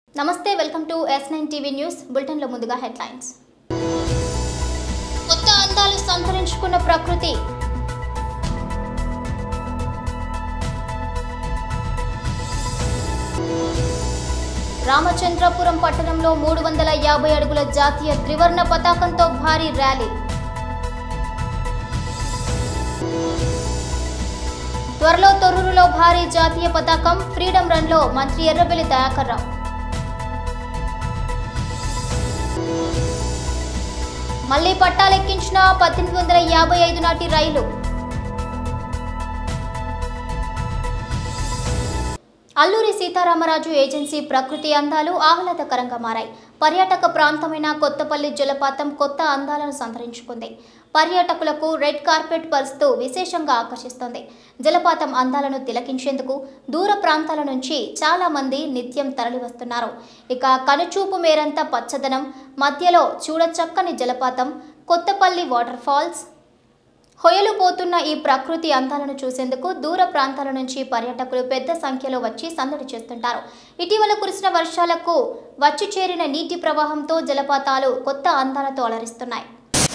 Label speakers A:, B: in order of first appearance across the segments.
A: నమస్తే welcome to S nine TV news బులెటిన్లో ముందుగా హెడ్లైన్స్ కొత్త అందాలు సంతరించుకున్న ప్రకృతి రామచంద్రపురం పట్టణంలో మూడు వందల యాభై అడుగుల జాతీయ త్రివర్ణ పతాకంతో భారీ ర్యాలీ త్వరలో తొర్రూరులో భారీ జాతీయ పతాకం ఫ్రీడమ్ రన్లో మంత్రి ఎర్రబెల్లి దయాకర్ రావు మళ్లీ పట్టాలెక్కించిన పద్దెనిమిది వందల యాభై ఐదు నాటి రైలు అల్లూరి సీతారామరాజు ఏజెన్సీ ప్రకృతి అందాలు ఆహ్లాదకరంగా మారాయి పర్యాటక ప్రాంతమైన కొత్తపల్లి జలపాతం కొత్త అందాలను సంతరించుకుంది పర్యాటకులకు రెడ్ కార్పెట్ పరుస్తూ విశేషంగా ఆకర్షిస్తోంది జలపాతం అందాలను తిలకించేందుకు దూర ప్రాంతాల నుంచి చాలా మంది నిత్యం తరలివస్తున్నారు ఇక కనుచూపు మేరంత పచ్చదనం మధ్యలో చూడచక్కని జలపాతం కొత్తపల్లి వాటర్ ఫాల్స్ హొయలు పోతున్న ఈ ప్రకృతి అందాలను చూసేందుకు దూర ప్రాంతాల నుంచి పర్యాటకులు పెద్ద సంఖ్యలో వచ్చి సందడి చేస్తుంటారు ఇటీవల కురిసిన వర్షాలకు వచ్చి చేరిన నీటి ప్రవాహంతో జలపాతాలు కొత్త అందాలతో అలరిస్తున్నాయి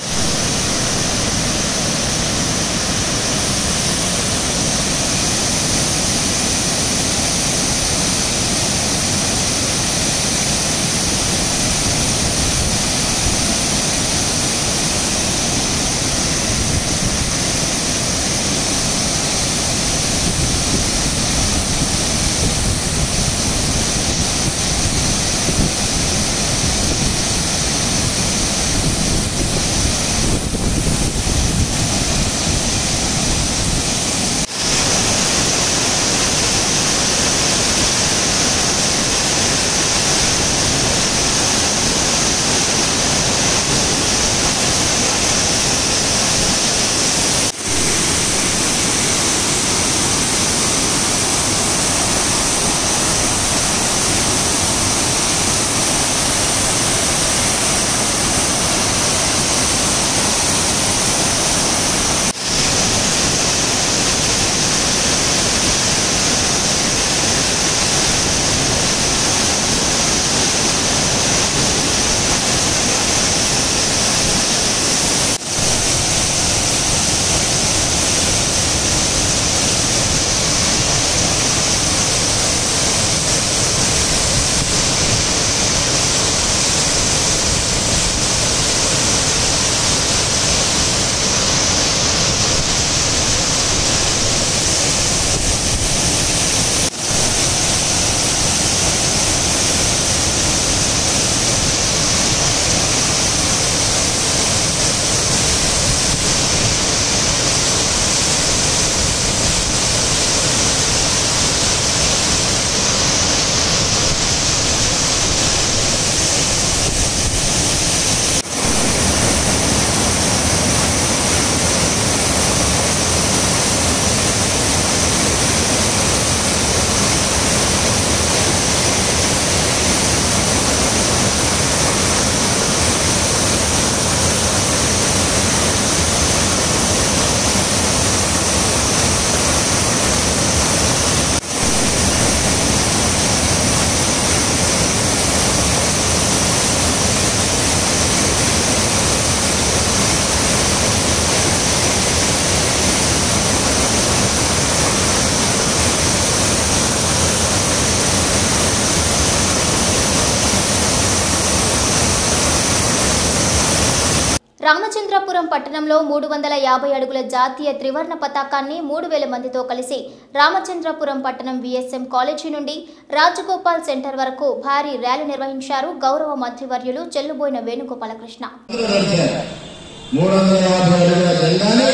A: రామచంద్రపురం పట్టణంలో మూడు వందల యాభై అడుగుల జాతీయ త్రివర్ణ పతాకాన్ని మూడు వేల మందితో కలిసి రామచంద్రపురం పట్టణం విఎస్ఎం కాలేజీ నుండి రాజగోపాల్ సెంటర్ వరకు భారీ ర్యాలీ నిర్వహించారు గౌరవ మంత్రివర్యులు చెల్లుబోయిన వేణుగోపాలకృష్ణ
B: నడిచారు మూడు వందల యాభై అడుగుల జెండాని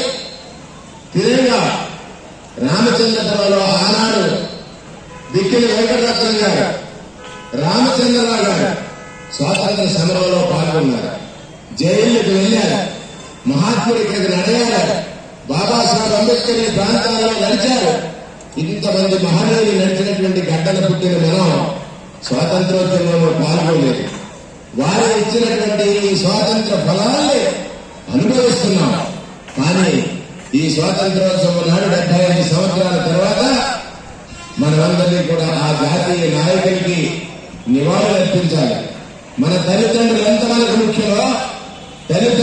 B: తిరిగా రామచంద్రపురంలో ఆనాడు దిక్కిన వెంకటరత్నం గారు రామచంద్రరావు గారు స్వాతంత్ర సమరంలో పాల్గొన్నారు జైళ్లకు వెళ్ళారు మహాత్ముడి ఇక్కడికి నడయారు బాబాసాహెబ్ అంబేద్కర్ ఈ ప్రాంతాల్లో నడిచారు ఇంతమంది మహనీయులు నడిచినటువంటి గడ్డలు పుట్టిన మనం స్వాతంత్రోద్యమంలో పాల్గొలేదు వారు ఇచ్చినటువంటి ఈ స్వాతంత్ర ఫలాల్ని అనుభవిస్తున్నాం కానీ ఈ స్వాతంత్రోత్సవం నాడు డెబ్బై ఐదు సంవత్సరాల తర్వాత మనమందరినీ కూడా ఆ జాతీయ నాయకుడికి నివాళులు అర్పించాలి మన తల్లిదండ్రులు ఎంత మనకు ముఖ్యమో తల్లిదండ్రులు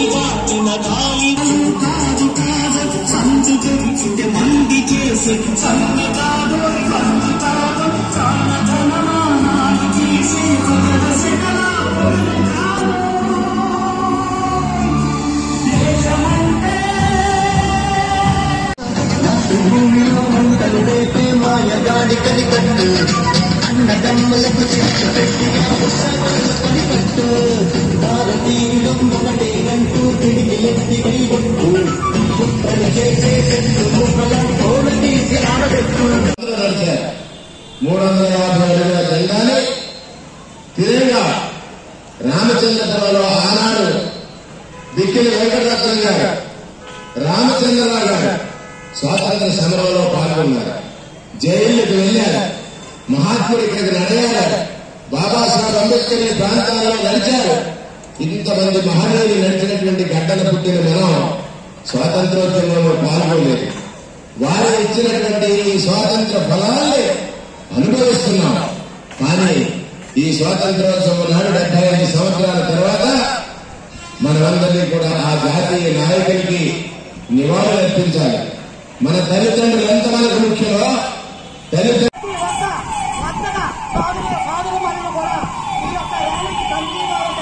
C: భూమిలో మంటలు రేపే మాయగాడి కనికట్టు అన్నదమ్ములకు చెట్టు పెట్టి పనిపట్టు భారతీయులం ఒకటేనంటూ తిరిగి ఎత్తి కైగొట్టు కుట్రలు చేసే చెట్టు ముక్కల తోడ తీసి ఆడబెట్టు
B: అందరూ నడిచారు మూడు వందల యాభై అడుగుల జెండాని తిరంగా రామచంద్రపురంలో ఆనాడు దిక్కిన వెంకటరత్నం గారు రామచంద్రరావు గారు స్వాతంత్ర సమరంలో పాల్గొన్నారు జైళ్లకు వెళ్ళారు మహాత్ముడు ఇక్కడికి నడయారు బాబాసాహెబ్ అంబేద్కర్ ఈ ప్రాంతాల్లో నడిచారు ఇంతమంది మహనీయులు నడిచినటువంటి గడ్డలు పుట్టిన మనం స్వాతంత్రోద్యమంలో పాల్గొలేదు వారు ఇచ్చినటువంటి ఈ స్వాతంత్ర ఫలాల్ని అనుభవిస్తున్నాం కానీ ఈ స్వాతంత్రోత్సవం నాడు డెబ్బై ఐదు సంవత్సరాల తర్వాత మనమందరినీ కూడా ఆ జాతీయ నాయకుడికి నివాళులు అర్పించాలి మన తల్లిదండ్రులు ఎంత మనకు ముఖ్యమో తల్లిదండ్రులు
D: వద్ద వద్దగా ఫాదర్ ఫాదర్ మనల్ని కూడా ఈ యొక్క ర్యాలీకి కంటిన్యూ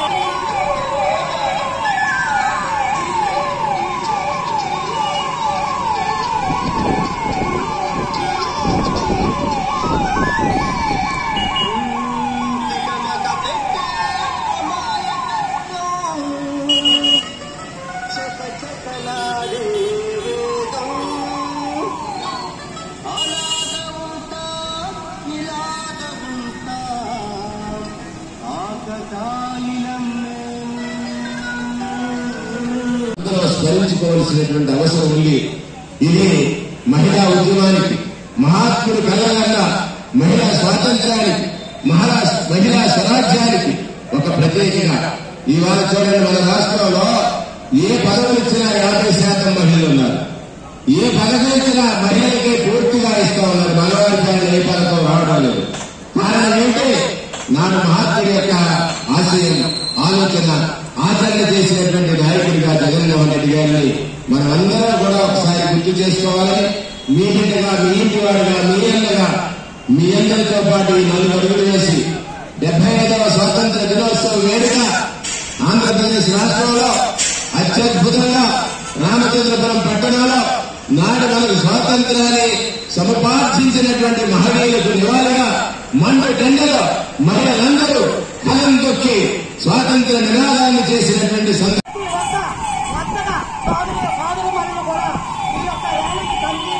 B: అందరూ స్మరించుకోవాల్సినటువంటి అవసరం ఉంది ఇది మహిళా ఉద్యమానికి మహాత్ముడు కలగన్న మహిళా స్వాతంత్రానికి మహిళా మహిళా స్వరాజ్యానికి ఒక ప్రత్యేకగా ఇవాళ చూడండి మన రాష్ట్రంలో ఏ పదవులు ఇచ్చినా యాభై శాతం మహిళలు ఉన్నారు ఏ పథకం ఇచ్చినా మహిళలకే పూర్తిగా ఇస్తా ఉన్నారు మగవారికి ఏ పథకం రావడం లేదు కారణం ఏంటి నాడు మహాత్ముడి యొక్క ఆశయం ఆలోచన ఆచరణ చేసినటువంటి నాయకుడిగా జగన్మోహన్ రెడ్డి గారిని మనమందరం కూడా ఒకసారి గుర్తు చేసుకోవాలని మీ బిడ్డగా మీ ఇంటి వాడుగా మీ అన్నగా మీ అందరితో పాటు ఈ నాలుగు అడుగులు వేసి డెబ్బై ఐదవ స్వాతంత్ర దినోత్సవ వేడుక ఆంధ్రప్రదేశ్ రాష్ట్రంలో అత్యద్భుతంగా రామచంద్రపురం పట్టణంలో నాడు మనకు స్వాతంత్రాన్ని సముపార్జించినటువంటి మహనీయులకు నివాళిగా మండు టెండలో మహిళలందరూ కలం తొక్కి స్వాతంత్ర నినాదాన్ని చేసినటువంటి సందర్భం
D: వద్ద వద్దగా ఫాదర్ ఫాదర్ మనల్ని కూడా ఈ యొక్క ర్యాలీకి కంటిన్యూ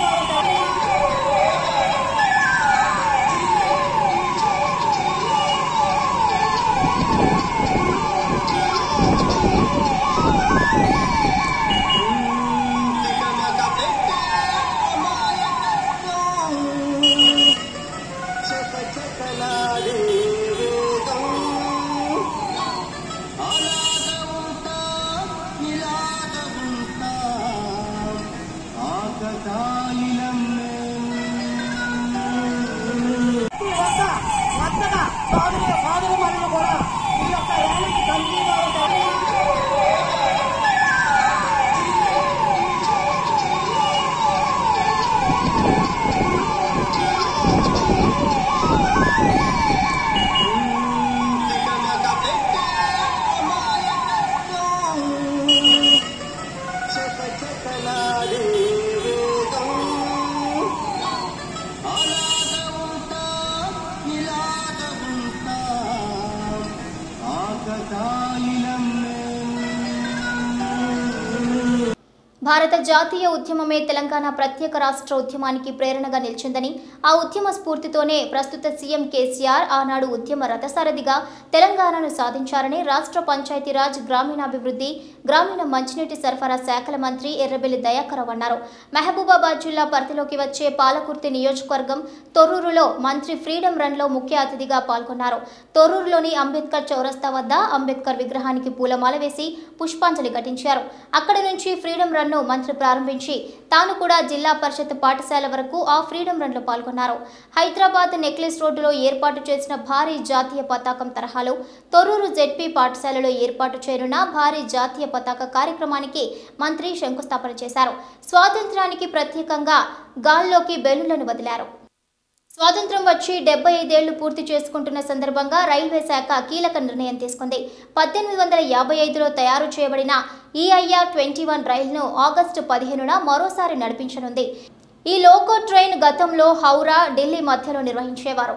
D: వద్ద వద్దగా ఫాదర్ ఫాదర్ మనల్ని కూడా ఈ యొక్క ర్యాలీకి కంటిన్యూ
A: భారత జాతీయ ఉద్యమమే తెలంగాణ ప్రత్యేక రాష్ట్ర ఉద్యమానికి ప్రేరణగా నిలిచిందని ఆ ఉద్యమ స్ఫూర్తితోనే ప్రస్తుత సీఎం కేసీఆర్ ఆనాడు ఉద్యమ రథసారథిగా తెలంగాణను సాధించారని రాష్ట్ర పంచాయతీరాజ్ గ్రామీణాభివృద్ధి గ్రామీణ మంచినీటి సరఫరా శాఖల మంత్రి ఎర్రబెల్లి దయాకరావు అన్నారు మహబూబాబాద్ జిల్లా పరిధిలోకి వచ్చే పాలకుర్తి నియోజకవర్గం తొర్రూరులో మంత్రి ఫ్రీడమ్ రన్లో ముఖ్య అతిథిగా పాల్గొన్నారు తొర్రూరులోని అంబేద్కర్ చౌరస్తా వద్ద అంబేద్కర్ విగ్రహానికి పూలమాల వేసి పుష్పాంజలి ఘటించారు అక్కడి నుంచి ఫ్రీడమ్ రన్ను ను మంత్రి ప్రారంభించి తాను కూడా జిల్లా పరిషత్ పాఠశాల వరకు ఆ ఫ్రీడమ్ రన్ లో పాల్గొన్నారు హైదరాబాద్ నెక్లెస్ రోడ్డులో ఏర్పాటు చేసిన భారీ జాతీయ పతాకం తరహాలో తొర్రూరు జెడ్పీ పాఠశాలలో ఏర్పాటు చేయనున్న భారీ జాతీయ పతాక కార్యక్రమానికి మంత్రి శంకుస్థాపన చేశారు స్వాతంత్ర్యానికి ప్రత్యేకంగా గాల్లోకి బెలూన్లను వదిలారు స్వాతంత్రం వచ్చి డెబ్బై ఐదేళ్లు పూర్తి చేసుకుంటున్న సందర్భంగా రైల్వే శాఖ కీలక నిర్ణయం తీసుకుంది పద్దెనిమిది వందల యాభై ఐదులో తయారు చేయబడిన ఈఐఆర్ ట్వంటీ వన్ రైలును ఆగస్టు పదిహేనున మరోసారి నడిపించనుంది ఈ లోకో ట్రైన్ గతంలో హౌరా ఢిల్లీ మధ్యలో నిర్వహించేవారు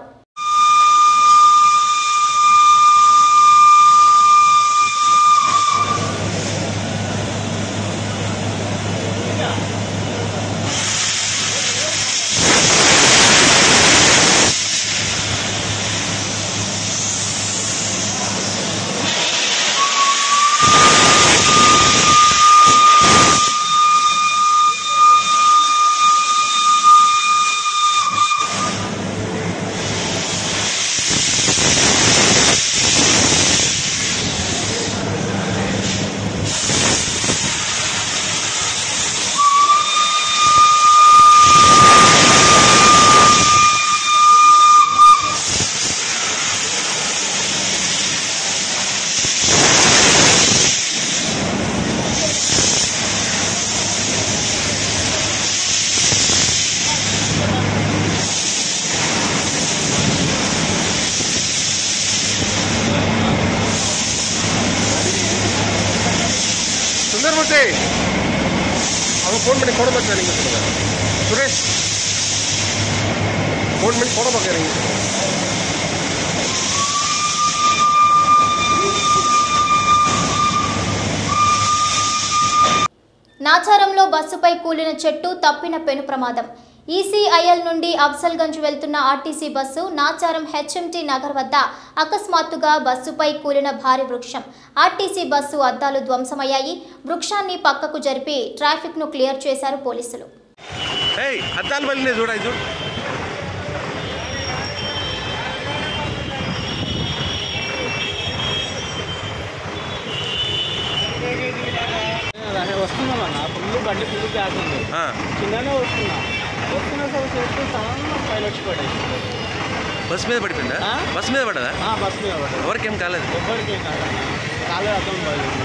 E: ಸುಂದರಮೂರ್ತಿ ಅವ್ನು ಫೋನ್ ಮಾಡಿ ಕೊಡ್ಬೇಕು ನಿಮಗೆ ಸುರೇಶ್ ಫೋನ್ ಮಾಡಿ ಕೊಡ್ಬೇಕು ನಿಮಗೆ
A: నాచారంలో బస్సుపై కూలిన చెట్టు తప్పిన పెను ప్రమాదం ఈసీఐఎల్ నుండి అఫ్జల్గంజ్ వెళ్తున్న RTC bus Nacharam HMT Nagar వద్ద అకస్మాత్తుగా బస్సుపై కూలిన భారీ వృక్షం ఆర్టీసీ బస్సు అద్దాలు ధ్వంసమయ్యాయి వృక్షాన్ని పక్కకు జరిపి ట్రాఫిక్ను క్లియర్ చేశారు పోలీసులు
E: ఏయ్ అద్దాలు వెళ్ళినాయి చూడ చూడు
F: అదే వస్తున్నామన్న ఫుల్ బండి ఫుల్ గ్యాస్ ఉంది
E: ఆ,
F: కిందనే వస్తున్నా వస్తున్నా సార్ చేస్తే సడన్గా పైన వచ్చి పడేసి
E: బస్ మీద పడిపోయిందా
F: ఆ?
E: బస్ మీద పడదా
F: ఆ, బస్ మీద పడ్డది
E: ఎవరికేం కాలేదు
F: ఎవ్వరికి కాదన్న కాలే అర్థం పడలేదు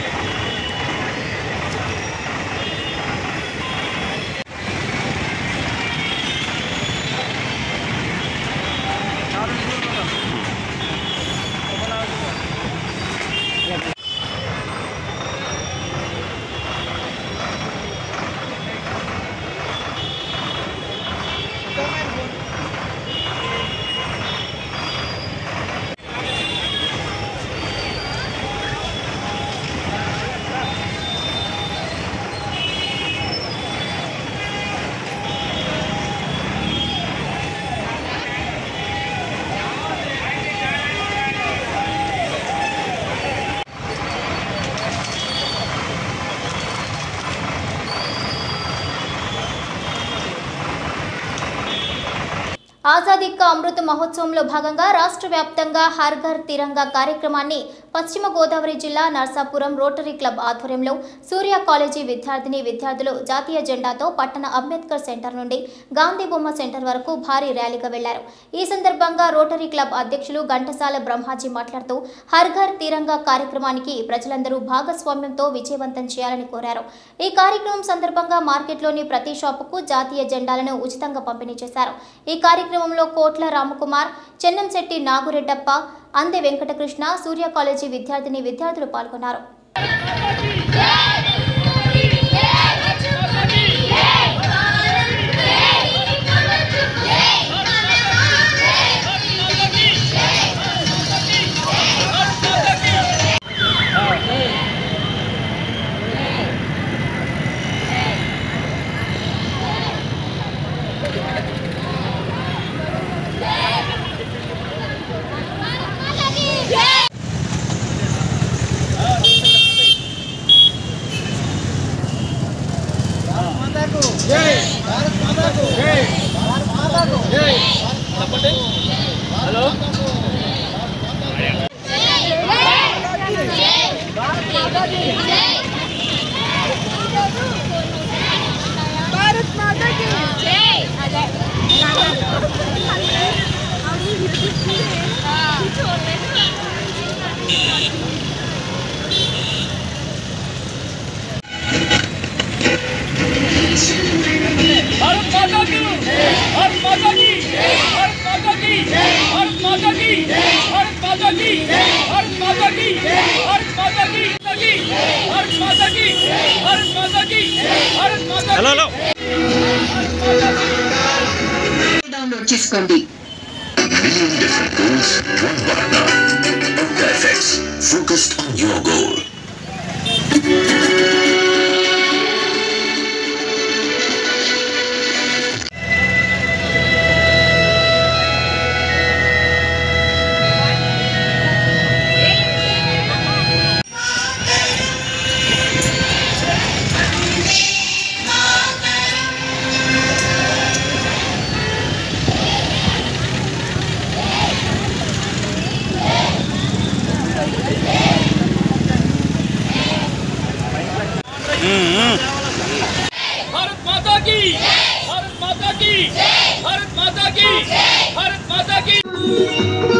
A: ఆజాదీ కా అమృత మహోత్సవంలో భాగంగా రాష్ట్ర వ్యాప్తంగా హర్ ఘర్ తిరంగా కార్యక్రమాన్ని పశ్చిమ గోదావరి జిల్లా నర్సాపురం రోటరీ క్లబ్ ఆధ్వర్యంలో సూర్య కాలేజీ విద్యార్థిని విద్యార్థులు జాతీయ జెండాతో పట్టణ అంబేద్కర్ సెంటర్ నుండి గాంధీ బొమ్మ సెంటర్ వరకు భారీ ర్యాలీగా వెళ్లారు ఈ సందర్భంగా రోటరీ క్లబ్ అధ్యక్షులు ఘంటసాల బ్రహ్మాజీ మాట్లాడుతూ హర్ ఘర్ తిరంగా కార్యక్రమానికి ప్రజలందరూ భాగస్వామ్యంతో విజయవంతం చేయాలని కోరారు ఈ కార్యక్రమం సందర్భంగా మార్కెట్లోని ప్రతి షాపుకు జాతీయ జెండాలను ఉచితంగా పంపిణీ చేశారు ఈ కార్యక్రమంలో కోట్ల రామకుమార్ చెన్నంశెట్టి నాగురెడ్డప్ప అందే వెంకటకృష్ణ సూర్య కాలేజీ విద్యార్థిని విద్యార్థులు పాల్గొన్నారు
F: హలో
D: జై
G: माता की भारत माता की भारत माता की भारत माता की भारत माता की भारत माता की भारत माता की भारत माता की भारत माता
E: హలో హలో
H: డౌన్లోడ్ చేసుకోండి
I: Million different goals, one partner. Optifx, focused on your goal.
G: Bharat माता की भारत माता की भारत माता की भारत माता की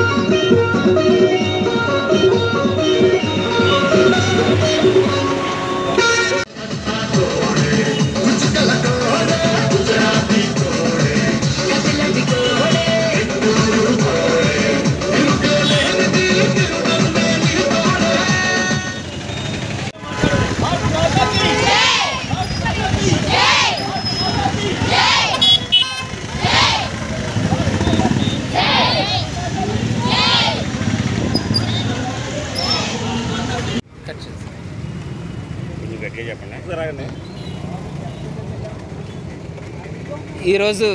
E: కొంచెం గట్టిగా చెప్పండి రాగండి
F: ఈరోజు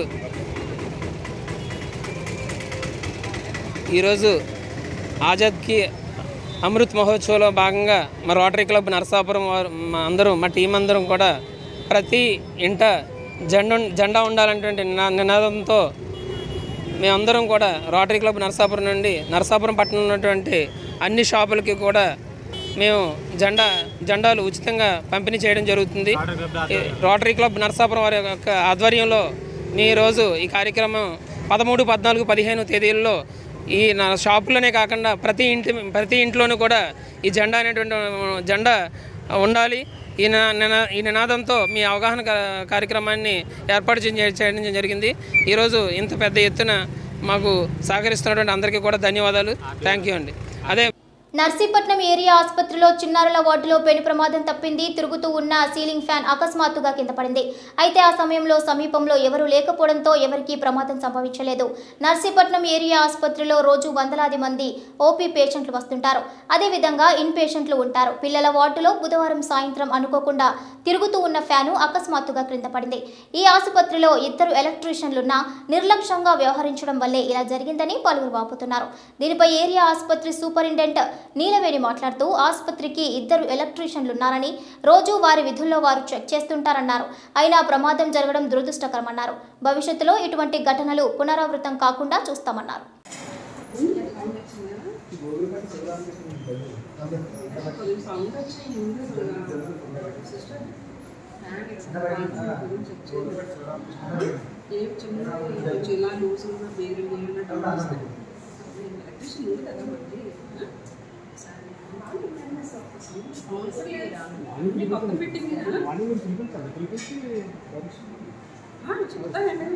F: ఈరోజు ఆజాద్కి అమృత్ మహోత్సవంలో భాగంగా మా రోటరీ క్లబ్ నరసాపురం వారు మా అందరం మా టీం అందరం కూడా ప్రతి ఇంట జెండా జెండా ఉండాలనేటువంటి నినా- నినాదంతో మేమందరం కూడా రోటరీ క్లబ్ నరసాపురం నుండి నరసాపురం పట్టణంలో ఉన్నటువంటి అన్ని షాపులకి కూడా మేము జెండా జెండాలు ఉచితంగా పంపిణీ చేయడం జరుగుతుంది ఈ రోటరీ క్లబ్ నరసాపురం వారి యొక్క ఆధ్వర్యంలో ఈ రోజు ఈ కార్యక్రమం పదమూడు పద్నాలుగు పదిహేను తేదీల్లో ఈ నా షాపులోనే కాకుండా ప్రతి ఇంటి ప్రతి ఇంట్లోనూ కూడా ఈ జెండా అనేటువంటి జెండా ఉండాలి ఈ నినా- నినా- ఈ నినాదంతో మీ అవగాహన కా- కార్యక్రమాన్ని ఏర్పాటు చే- చేయడం జరిగింది ఈరోజు ఇంత పెద్ద ఎత్తున మాకు సహకరిస్తున్నటువంటి అందరికీ కూడా ధన్యవాదాలు థ్యాంక్ యూ అండి అదే
A: నర్సీపట్నం ఏరియా ఆసుపత్రిలో చిన్నారుల వార్డులో పెను ప్రమాదం తప్పింది తిరుగుతూ ఉన్న సీలింగ్ ఫ్యాన్ అకస్మాత్తుగా కింద పడింది అయితే ఆ సమయంలో సమీపంలో ఎవరూ లేకపోవడంతో ఎవరికీ ప్రమాదం సంభవించలేదు నర్సీపట్నం ఏరియా ఆసుపత్రిలో రోజు వందలాది మంది ఓపీ పేషెంట్లు వస్తుంటారు అదేవిధంగా ఇన్ పేషెంట్లు ఉంటారు పిల్లల వార్డులో బుధవారం సాయంత్రం అనుకోకుండా తిరుగుతూ ఉన్న ఫ్యాను అకస్మాత్తుగా క్రింద పడింది ఈ ఆసుపత్రిలో ఇద్దరు ఎలక్ట్రీషియన్లున్నా నిర్లక్ష్యంగా వ్యవహరించడం వల్లే ఇలా జరిగిందని పలువురు వాపోతున్నారు దీనిపై ఏరియా ఆసుపత్రి సూపరింటెండెంట్ నీలవేణి మాట్లాడుతూ ఆసుపత్రికి ఇద్దరు ఎలక్ట్రీషియన్లు ఉన్నారని రోజు వారి విధుల్లో వారు చెక్ చేస్తుంటారన్నారు అయినా ప్రమాదం జరగడం దురదృష్టకరమన్నారు భవిష్యత్తులో ఇటువంటి ఘటనలు పునరావృతం కాకుండా చూస్తామన్నారు
J: ఏం చిన్న కొంచెం ఇలా లూజ్ ఉన్న వేరు వేరున్నట్టు వస్తుంది ఎలక్ట్రిషియన్ ఉంది కదా మనకి కొత్త ఫిట్టింగ్ చెప్తానండి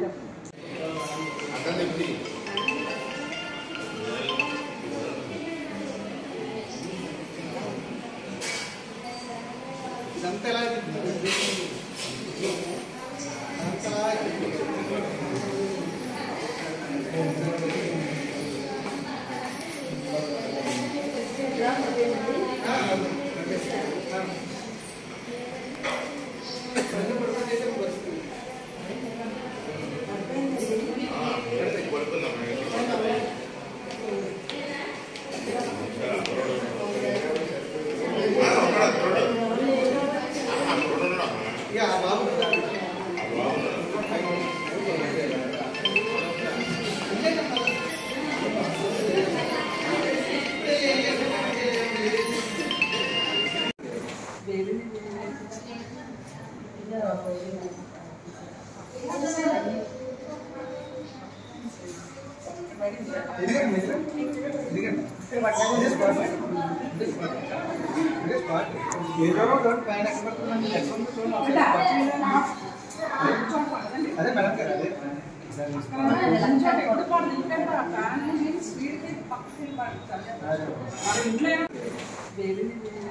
D: అదే మేడం గారు అదే
J: ఎప్పుడు పడదు ఎందుకంటే ఆ ఫ్యాన్ స్పీడ్కి పక్కకి పడుతుంది మన ఇంట్లో ఏమో వేరే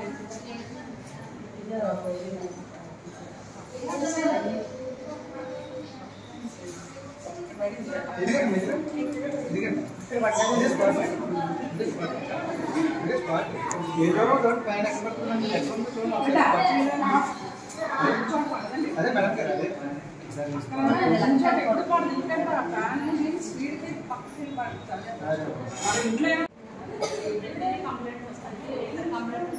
K: అదే మేడం గారు అదే
J: ఎప్పుడు పడదు ఎందుకంటే ఆ ఫ్యాన్ స్పీడ్కి పక్కకి పడుతుంది మన ఇంట్లో ఏమో కంప్లైంట్ వస్తుంది కంప్లైంట్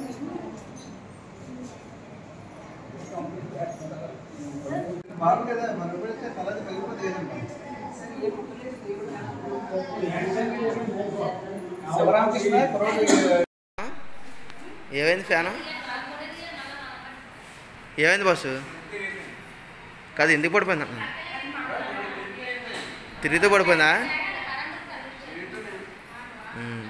K: బాగు కదా మన ఎప్పుడైతే తలది పగిలిపోతే ఏదండి శివరామకృష్ణ కుర్రోడు
L: ఏమైంది ఫ్యాను ఏమైంది బస్సు కాదు ఎందుకు పడిపోయింది అన్న తిరిగితే పడిపోయిందా ఉమ్.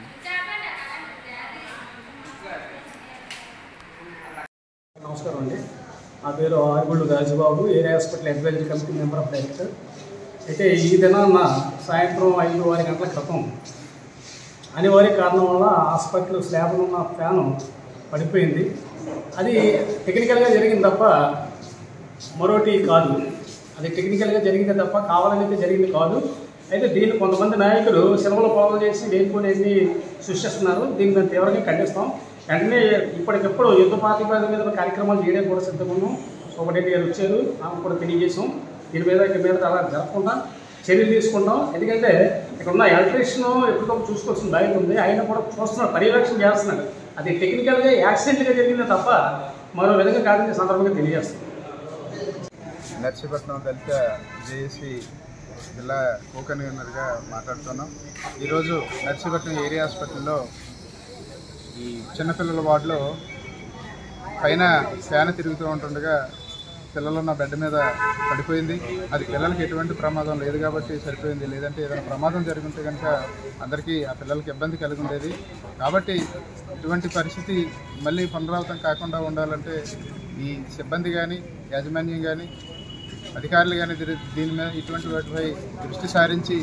M: నమస్కారం అండి నా పేరు Arugullu Rajubabu area hospital advisory committee member of director అయితే ఈ దినాన్న సాయంత్రం ఐదు ఆరు గంటల క్రితం అనివార్య కారణం వల్ల హాస్పిటల్ స్లాబ్లో ఉన్న ఫ్యాను పడిపోయింది అది టెక్నికల్గా జరిగింది తప్ప మరోటి కాదు అది టెక్నికల్గా జరిగింది తప్ప కావాలని అయితే జరిగింది కాదు అయితే దీన్ని కొంతమంది నాయకులు సినిమాలు పొలం చేసి లేనిపోయినవి సృష్టిస్తున్నారు దీన్ని మేము తీవ్రంగా ఖండిస్తాం వెంటనే ఇప్పటికెప్పుడు యుద్ధ ప్రాతిపదిక మీద కార్యక్రమాలు చేయడానికి కూడా సిద్ధంగా ఉన్నాం సూపరింటెండెంట్ గారు వచ్చారు ఆమె కూడా తెలియజేసాం దీని మీద ఇక మీద అలా జరగకుండా చర్యలు తీసుకుంటాం ఎందుకంటే ఇక్కడ ఉన్న ఎలక్ట్రీషియన్ ఎప్పటికప్పుడు చూసుకోవాల్సిన బాధ్యత ఉంది ఆయన కూడా చూస్తున్నాడు పర్యవేక్షణ చేస్తున్నాడు అది టెక్నికల్గా యాక్సిడెంట్గా జరిగిందే తప్ప మరో విధంగా కాదని ఈ సందర్భంగా తెలియజేస్తాం
K: నర్సీపట్నం దళిత జేఏసీ జిల్లా కో కన్వీనర్గా మాట్లాడుతున్నాం ఈరోజు నర్సీపట్నం ఏరియా హాస్పిటల్లో ఈ చిన్నపిల్లల వార్డులో పైన ఫ్యాన్ తిరుగుతూ ఉంటుండగా పిల్లలు ఉన్న బెడ్ మీద పడిపోయింది అది పిల్లలకి ఎటువంటి ప్రమాదం లేదు కాబట్టి సరిపోయింది లేదంటే ఏదైనా ప్రమాదం జరుగుంటే కనుక అందరికీ ఆ పిల్లలకి ఇబ్బంది కలిగి ఉండేది కాబట్టి ఇటువంటి పరిస్థితి మళ్ళీ పునరావృతం కాకుండా ఉండాలంటే ఈ సిబ్బంది కానీ యాజమాన్యం కానీ అధికారులు కానీ దీని దీని మీద ఇటువంటి వాటిపై దృష్టి సారించి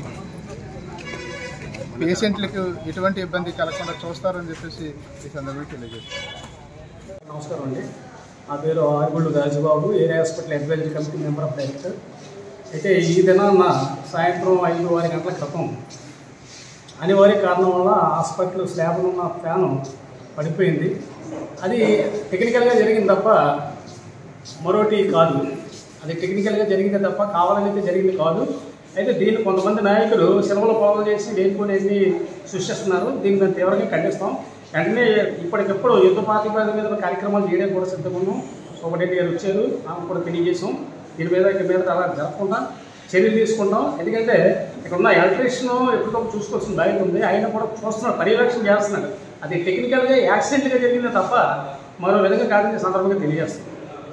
K: పేషెంట్లకు ఎటువంటి ఇబ్బంది కలగకుండా చూస్తారని చెప్పేసి ఈ సందర్భంగా తెలియజేస్తాను
M: నమస్కారం అండి నా పేరు Arugullu Rajubabu area hospital advisory committee member of director అయితే ఈ దినాన్న సాయంత్రం ఐదు ఆరు గంటల క్రితం అనివార్య కారణం వల్ల హాస్పిటల్ స్లాబ్లో ఉన్న ఫ్యాను పడిపోయింది అది టెక్నికల్గా జరిగింది తప్ప మరోటి కాదు అది టెక్నికల్గా జరిగింది తప్ప కావాలని అయితే జరిగింది కాదు అయితే దీన్ని కొంతమంది నాయకులు సినిమాలు పొలం చేసి లేనిపోయినవి సృష్టిస్తున్నారు దీన్ని మేము తీవ్రంగా ఖండిస్తాం వెంటనే ఇప్పటికెప్పుడు యుద్ధ ప్రాతిపదిక మీద కార్యక్రమాలు చేయడానికి కూడా సిద్ధంగా ఉన్నాం సూపరింటెండెంట్ గారు వచ్చారు ఆమె కూడా తెలియజేసాం దీని మీద ఇక మీద అలా జరగకుండా చర్యలు తీసుకుంటాం ఎందుకంటే ఇక్కడ ఉన్న ఎలక్ట్రీషియన్ ఎప్పటికప్పుడు చూసుకోవాల్సిన బాధ్యత ఉంది ఆయన కూడా చూస్తున్నాడు పర్యవేక్షణ చేస్తున్నాడు అది టెక్నికల్గా యాక్సిడెంట్గా జరిగిందే తప్ప మరో విధంగా కాదని ఈ సందర్భంగా తెలియజేస్తాం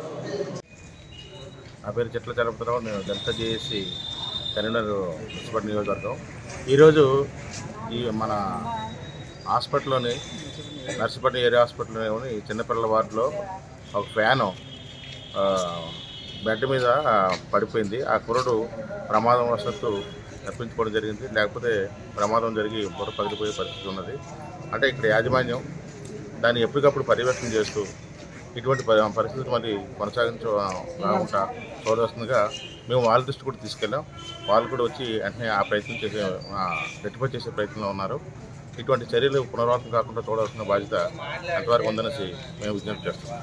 N: నా పేరు చెట్ల చలపతిరావు నేను దళిత జేఏసీ కరీంనగర్ మున్సిపల్ నియోజకవర్గం ఈరోజు ఈ మన హాస్పిటల్లోని నర్సిపట్నం ఏరియా హాస్పిటల్లోని చిన్నపిల్లల వార్డులో ఒక ఫ్యాను ఆ, బెడ్ మీద పడిపోయింది ఆ కుర్రడు ప్రమాదం వశత్తు తప్పించుకోవడం జరిగింది లేకపోతే ప్రమాదం జరిగి బుర్ర పగిలిపోయే పరిస్థితి ఉన్నది అంటే ఇక్కడ యాజమాన్యం దాన్ని ఎప్పటికప్పుడు పర్యవేక్షణ చేస్తూ ఇటువంటి ప- పరిస్థితులు మరి కొనసాగించకుండా చూడవలసిందిగా మేము వాళ్ళ దృష్టి కూడా తీసుకెళ్ళాం వాళ్ళు కూడా వచ్చి వెంటనే ఆ ప్రయత్నం చేసే ఆ, రెట్టిఫై చేసే ప్రయత్నంలో ఉన్నారు ఇటువంటి చర్యలు పునరావృతం కాకుండా చూడవలసిన బాధ్యత ఎంతవరకు ఉందనేసి మేము విజ్ఞప్తి చేస్తున్నాం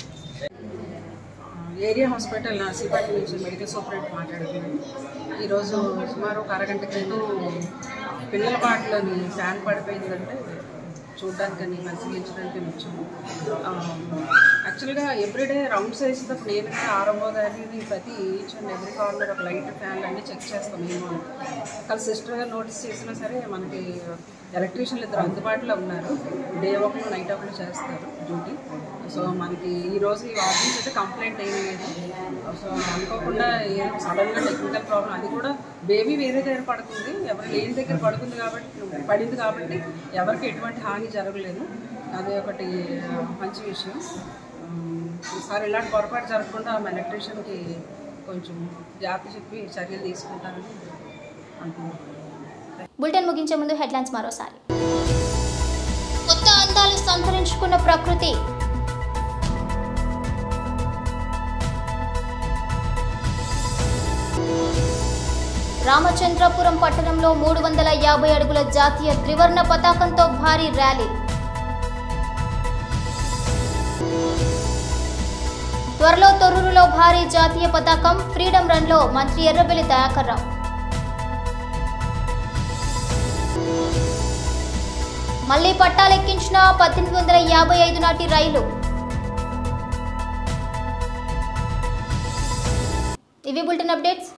J: ఏరియా హాస్పిటల్ నర్సీపట్నం నుంచి మెడికల్ సూపరింటెండెంట్ మాట్లాడుతున్నాను ఈరోజు సుమారు ఒక అరగంట క్రితం పిల్లల పాటలోని ఫ్యాన్ పడిపోయిందంటే చూడడానికని పరిశీలించడానికి వచ్చాము ఆ, యాక్చువల్గా ఎవ్రీడే రౌండ్స్ వేసేటప్పుడు నేను కూడా ఆరంభో గారిని ప్రతి ఈచ్ అండ్ ఎవ్రీ కార్నర్ ఒక లైట్ ఫ్యాన్లు అన్నీ చెక్ చేస్తాం మేము ఒకళ్ళ సిస్టర్ గారు నోటీస్ చేసినా సరే మనకి ఎలక్ట్రీషియన్లు ఇద్దరు అందుబాటులో ఉన్నారు డే ఒకరు నైట్ ఒకరు చేస్తారు డ్యూటీ సో మనకి ఈ రోజు ఈ ఆఫీస్ అయితే కంప్లైంట్ ఏమీ లేదు సో అనుకోకుండా ఏం సడన్గా టెక్నికల్ ప్రాబ్లం అది కూడా బేబీ వేరే దగ్గర పడుతుంది ఎవరు లేని దగ్గర పడుతుంది కాబట్టి పడింది కాబట్టి ఎవరికి ఎటువంటి హాని జరగలేదు అది ఒకటి ఆ, మంచి విషయం ఉమ్, ఈసారి ఇలాంటి పొరపాటు జరగకుండా మా ఎలక్ట్రీషియన్కి కొంచెం జాగ్రత్త చెప్పి చర్యలు తీసుకుంటారని అంటున్నాను
A: బులెటిన్ ముగించే ముందు హెడ్లైన్స్ మరోసారి కొత్త అందాలు సంతరించుకున్న ప్రకృతి రామచంద్రపురం పట్టణంలో మూడు వందల యాభై అడుగుల జాతీయ త్రివర్ణ పతాకంతో భారీ ర్యాలీ త్వరలో తొర్రూరులో భారీ జాతీయ పతాకం ఫ్రీడమ్ రన్లో మంత్రి ఎర్రబెల్లి దయాకర్ రావు మళ్లీ పట్టాలెక్కించిన పద్దెనిమిది వందల యాభై ఐదు నాటి రైలు ఇవి బులెటిన్ అప్డేట్స్